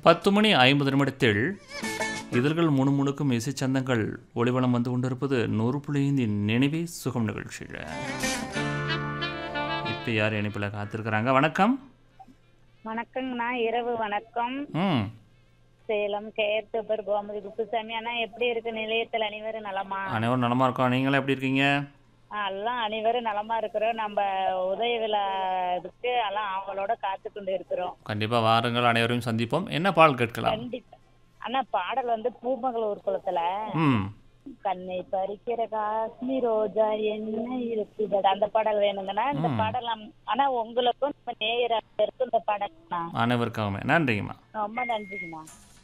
பத்து மணி ஐம்பது நிமிடத்தில் இதழ்கள் முணுமுணுக்கும் இசைச்சந்தங்கள் ஒளிவளம் வந்து கொண்டிருப்பது நூறு புள்ளியின் நினைவே சுகம் நிகழ்ச்சியில் இப்போ யார் இணைப்பில் காத்திருக்கிறாங்க வணக்கம் வணக்கங்கண்ணா இரவு வணக்கம் ம் சேலம் கேஆர் சூப்பர் கோமதி குப்புசாமி அண்ணா எப்படி இருக்கு நிலையத்தில் அனைவரும் நலமா அனைவரும் நலமா இருக்கோம் நீங்களும் எப்படி இருக்கீங்க ஆ, எல்லாம் அனைவரும் நலமா இருக்கிறோம் நம்ம உதய விழா இதுக்கு எல்லாம் அவங்களோட காத்து கொண்டு இருக்கிறோம் கண்டிப்பாக வாருங்கள் அனைவரையும் சந்திப்போம் என்ன பால் கேட்கலாம் கண்டிப்பா அண்ணா பாடல் வந்து பூமகளூர் குளத்துல ம் கண்ணை பறிக்கிற காஷ்மீர் ரோஜா என்ன இருக்குது அந்த பாடல் வேணுங்கண்ணா இந்த பாடல் நம்- ஆனா உங்களுக்கும் நம்ம நேயர்களுக்கும் இந்த பாடல் அனைவருக்காகவே நன்றிங்கம்மா ரொம்ப நன்றிங்கண்ணா